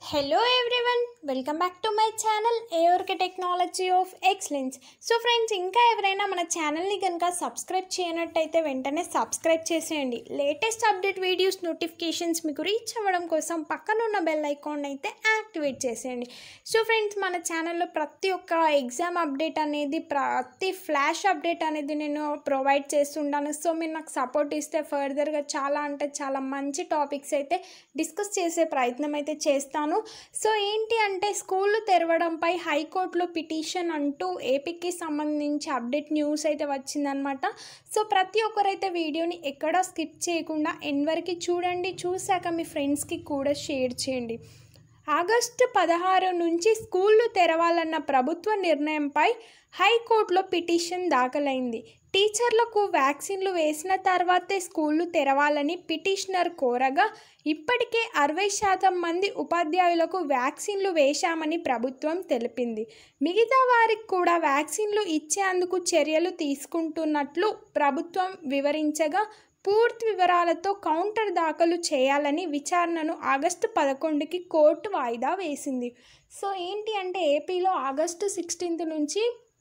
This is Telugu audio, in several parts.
hello everyone welcome back to my channel A R K technology of excellence so friends ఇంకా ఎవరైనా మన ఛానల్ని కనుక సబ్స్క్రైబ్ చేయనట్టయితే వెంటనే సబ్స్క్రైబ్ చేసేయండి లేటెస్ట్ అప్డేట్ వీడియోస్ నోటిఫికేషన్స్ మీకు రీచ్ అవ్వడం కోసం పక్కనున్న బెల్ ఐకాన్ అయితే యాక్టివేట్ చేసేయండి సో ఫ్రెండ్స్ మన ఛానల్లో ప్రతి ఒక్క ఎగ్జామ్ అప్డేట్ అనేది ప్రతి ఫ్లాష్ అప్డేట్ అనేది నేను ప్రొవైడ్ చేస్తుంటాను సో మీరు నాకు సపోర్ట్ ఇస్తే ఫర్దర్గా చాలా అంటే చాలా మంచి టాపిక్స్ అయితే డిస్కస్ చేసే ప్రయత్నం అయితే చేస్తాను సో ఏంటి అంటే స్కూళ్ళు తెరవడంపై హైకోర్టులో పిటిషన్ అంటూ ఏపీకి సంబంధించి అప్డేట్ న్యూస్ అయితే వచ్చిందనమాట సో ప్రతి ఒక్కరైతే వీడియోని ఎక్కడా స్కిప్ చేయకుండా ఎన్ వరకు చూడండి చూశాక మీ ఫ్రెండ్స్కి కూడా షేర్ చేయండి ఆగస్టు పదహారు నుంచి స్కూళ్ళు తెరవాలన్న ప్రభుత్వ నిర్ణయంపై హైకోర్టులో పిటిషన్ దాఖలైంది టీచర్లకు వ్యాక్సిన్లు వేసిన తర్వాతే స్కూళ్ళు తెరవాలని పిటిషనర్ కోరగా ఇప్పటికే అరవై శాతం మంది ఉపాధ్యాయులకు వ్యాక్సిన్లు వేశామని ప్రభుత్వం తెలిపింది మిగతా వారికి కూడా వ్యాక్సిన్లు ఇచ్చేందుకు చర్యలు తీసుకుంటున్నట్లు ప్రభుత్వం వివరించగా పూర్తి వివరాలతో కౌంటర్ దాఖలు చేయాలని విచారణను ఆగస్టు పదకొండుకి కోర్టు వాయిదా వేసింది సో ఏంటి అంటే ఏపీలో ఆగస్టు సిక్స్టీన్త్ నుంచి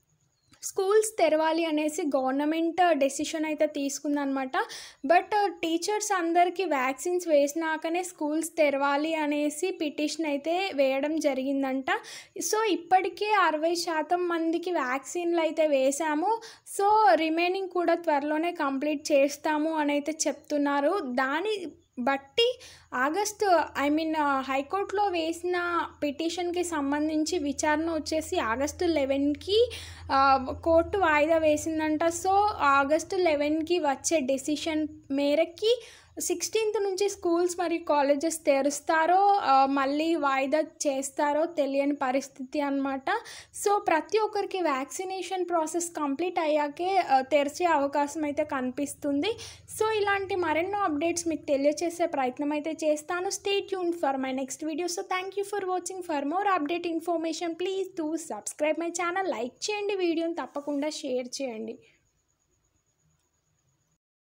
స్కూల్స్ తెరవాలి అనేసి గవర్నమెంట్ డెసిషన్ అయితే తీసుకుందనమాట బట్ టీచర్స్ అందరికీ వ్యాక్సిన్స్ వేసినాకనే స్కూల్స్ తెరవాలి అనేసి పిటిషన్ అయితే వేయడం జరిగిందంట సో ఇప్పటికే అరవై శాతం మందికి వ్యాక్సిన్లు అయితే వేశాము సో రిమైనింగ్ కూడా త్వరలోనే కంప్లీట్ చేస్తాము అని అయితే చెప్తున్నారు దాని బట్టి ఆగస్టు ఐ మీన్ హైకోర్టులో వేసిన పిటిషన్కి సంబంధించి విచారణ వచ్చేసి ఆగస్టు లెవెన్కి కోర్టు వాయిదా వేసిందంట సో ఆగస్టు లెవెన్కి వచ్చే డెసిషన్ మేరకి సిక్స్టీన్త్ నుంచి స్కూల్స్ మరియు కాలేజెస్ తెరుస్తారో మళ్ళీ వాయిదా చేస్తారో తెలియని పరిస్థితి అనమాట సో ప్రతి ఒక్కరికి వ్యాక్సినేషన్ ప్రాసెస్ కంప్లీట్ అయ్యాకే తెరిచే అవకాశం అయితే కనిపిస్తుంది సో ఇలాంటి మరెన్నో అప్డేట్స్ మీకు తెలియచేసే ప్రయత్నం అయితే చేస్తాను stay tune for my next video so thank you for watching for more update information please do subscribe my channel like చేయండి వీడియోని తప్పకుండా షేర్ చేయండి